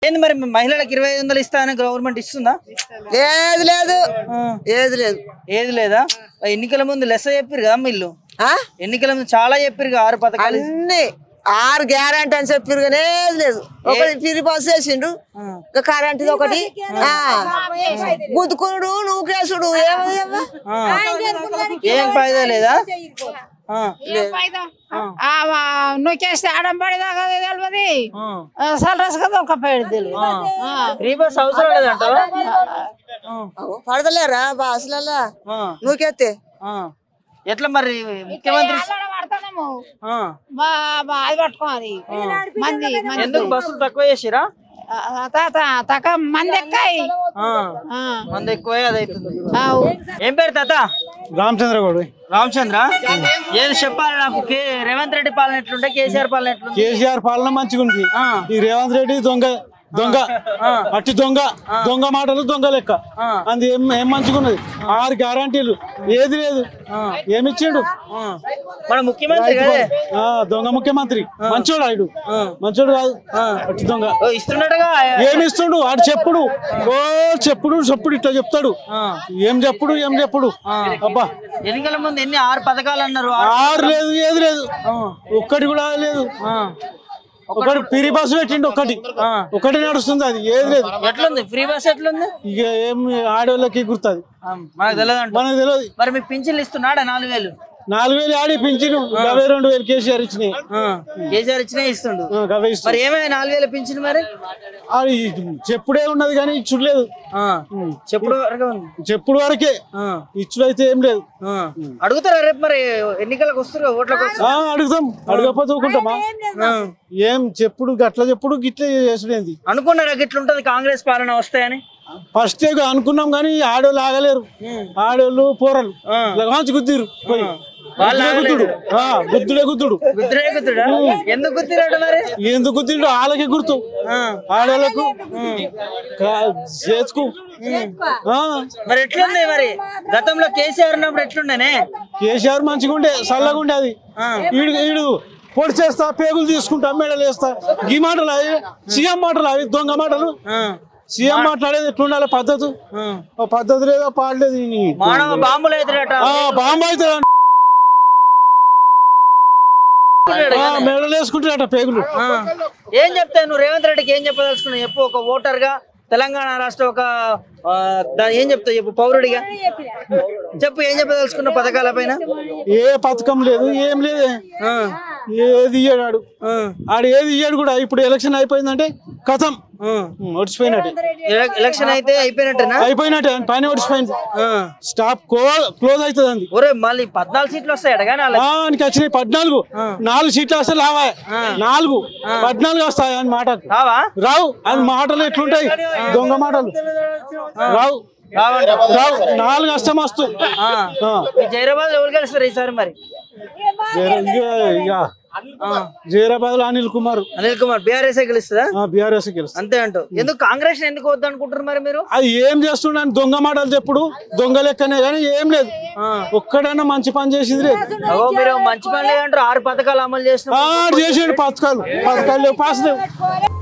ఏంది మరి మహిళలకు ఇరవై ఐదు వందలు ఇస్తా అని గవర్నమెంట్ ఇస్తుందా ఏది లేదు ఆ. ఏది లేదు ఏది లేదా ఎన్నికల ముందు లెస్స చెప్పారు కదా ఇల్లు ఆ? ఎన్నికల ముందు చాలా చెప్పారు ఆరు పథకాలు అన్ని ఆరు గ్యారంటీ అని చెప్పారు కానీ ఏది లేదు ఒకటి పిరి బస్సు వేసిండు ఇంకా కరెంట్ ఒకటి ఆ. గుద్దుకునుడు నువ్వు కేసుడు ఏమది అవ్వ? ఆ. ఏం ఫాయిదా లేదా ఆ. నొక్కేస్తే ఆడం పడేదాకా తెలియదు ఆ. సలరస్గా దొరకపోయాడు తెలియదు ఫ్రీ బస్ అవసరం లేదంటావా అగో, పడతలేరా బస్సులలో ఆ. నువ్వుకెత్తే ఆ. ఎట్లా మరి ముఖ్యమంత్రి పడతాము ఆ. అది పట్టుకోవాలి మంది మంది ఎందుకు బస్సులు తక్కువ చేసిరా ఆ, తాత తక మంది ఎక్కాయి ఆ. ఆ, మంది ఎక్కువే అది అవుతుంది ఆవు. ఏం పేరు తాత రామచంద్ర గౌడ్ రామచంద్ర ఏది చెప్పాలి నాకు కే రేవంత్ రెడ్డి పాలన ఎట్లుంటే కేసీఆర్ పాలన ఎట్లుంది కేసీఆర్ పాలన మంచిగా ఉంది ఆ. ఈ రేవంత్ రెడ్డి దొంగ దొంగ అట్టి దొంగ దొంగ మాటలు దొంగ లెక్క ఆ. అంది ఏం ఏం మంచిగా ఉన్నది ఆరు గ్యారంటీలు ఏది లేదు ఏమిచ్చిండు ఆ. మన ముఖ్యమంత్రి కదే ఆ, దొంగ ముఖ్యమంత్రి మంచోడు ఆడు మంచోడు కాదు అట్టి దొంగ ఓ, ఇస్తున్నట్టుగా ఏమి ఇస్తుండు ఆడు చెప్పుడు ఓ చెప్పుడు చెప్పుడు ఇట్లా చెప్తాడు ఆ. ఏం చెప్పుడు ఏం చెప్పుడు అబ్బా ఎన్నికల ముందు ఎన్ని ఆరు పథకాలు అన్నారు ఆరు లేదు ఏది లేదు ఒక్కటి కూడా లేదు ఆ. ఒకటి పిరి బస్సు పెట్టిండు ఒకటి ఒకటి నడుస్తుంది అది ఏది లేదు ఎట్లుంది ఫ్రీ బస్ ఎట్లుంది ఇక ఏం ఆడవాళ్ళకి గుర్తుంది ఆ, మనకు తెలియదు అంట మనకు తెలియదు మరి మీకు పింఛన్లు ఇస్తున్నాడా నాలుగు వేలు నాలుగు వేలు ఆడి పింఛను యాభై రెండు వేలు కేసీఆర్ ఇచ్చినాయి ఆ. కేసీఆర్ ఇచ్చినా ఇస్తుండు ఆ, గవే ఇస్తుంది మరి ఏమైనా నాలుగు వేలు పింఛన్ మరి ఆడి చెప్పుడే ఉన్నది కానీ ఇచ్చుడులేదు ఆ. చెప్పుడు వరకు ఉంది చెప్పుడు వరకే ఆ. ఇచ్చుడు అయితే ఏం లేదు ఆ. అడుగుతారా రేపు మరి ఎన్నికలకు వస్తారు ఓట్లకు వస్తారు ఆ, అడుగుతాం అడగకపోతే ఊకుంటామా ఏం చెప్పుడు గట్ల చెప్పుడు గిట్ల చేసుడేంది అనుకున్నారా ఇట్లుంటది కాంగ్రెస్ పాలన వస్తాయని ఫస్ట్ అనుకున్నాం కానీ ఆడోళ్ళు ఆగలేరు ఆడోళ్ళు పోరలు మంచి గుద్దిరు పోయి వాళ్ళు గుద్దుడే గుద్దుడు ఆ, గుద్దుడే గుద్దుడు గుద్దురే గుద్దుడా ఎందుకు గుద్దిరాడు మరి ఎందుకు గుద్దిండు వాళ్ళకి గుర్తు ఆ. ఆడోళ్ళకు కా- చేసుకు ఆ, మరి ఎట్లుంది మరి గతంలో కేసీఆర్ ఉన్నప్పుడు ఎట్లుండేనే కేసీఆర్ మంచిగా ఉండే చల్లగా ఉండే అది ఈడు ఈడు పొడి చేస్తా పేగులు తీసుకుంటా మెడలు వేస్తా ఈ మాటలు అవి సీఎం మాటలు అవి దొంగ మాటలు ఆ. సీఎం మాట్లాడేది ఎట్లుండాలి పద్ధతి ఆ. ఓ పద్ధతి లేదా పాడలేదు ఈ నీ- మానవ బాంబులు ఎదురట ఆ, బాంబు అయితే మెడలు వేసుకుంటారట పేగులు ఆ. ఏం చెప్తావు నువ్వు రేవంత్ రెడ్డికి ఏం చెప్పదలుచుకున్నావు చెప్పు ఒక ఓటర్ గా తెలంగాణ రాష్ట్ర ఒక ఆ, దా- ఏం చెప్తావు చెప్పు పౌరుడిగా చెప్పు ఏం చెప్పదలుచుకున్నావు పథకాల పైన ఏ పథకం లేదు ఏం లేదే ఏది ఇయ్యాడు ఆడు ఆడు ఏది ఇయ్యాడు కూడా ఇప్పుడు ఎలక్షన్ అయిపోయిందంటే కథం ఒడిచిపోయినట్టే ఎల- ఎలక్షన్ అయితే అయిపోయినట్టేనా అయిపోయినట్టే ఆయన పైన ఒడిచిపోయింది స్టాప్ క్లోజ్ అవుతుంది అంది ఒరే మళ్ళీ పద్నాలుగు సీట్లు వస్తాయట కానీ వాళ్ళకి. ఆ, ఆయనకి వచ్చినాయి పద్నాలుగు నాలుగు సీట్లు వస్తే లావా నాలుగు పద్నాలుగు వస్తాయి అని మాట రావా రావు అని మాటలు ఎట్లుంటాయి దొంగ మాటలు రావు రావు నాలుగు వస్తే మస్తు ఆ. ఆ. ఈ జైరాబాద్ ఎవరు గెలుస్తారు ఈసారి మరి జైరా- ఇక- ఇక జైరాబాద్ లో అనిల్ కుమార్ అనిల్ కుమార్ బీఆర్ఎస్ గెలుస్తుందా బీఆర్ఎస్ గెలుస్తుంది అంతే అంటూ ఎందుకు కాంగ్రెస్ ఎందుకు వద్దు అనుకుంటారు మరి మీరు అది ఏం చేస్తున్నాను దొంగ మాటలు చెప్పుడు దొంగ లెక్కనే కానీ ఏం లేదు ఒక్కడైనా మంచి పని చేసింది లేదు అగో మీరు మంచి పని లేదంటారు ఆరు పథకాలు అమలు చేసిన ఆ, చేసాడు పథకాలు పథకాలు లేవు పాస్ లేవు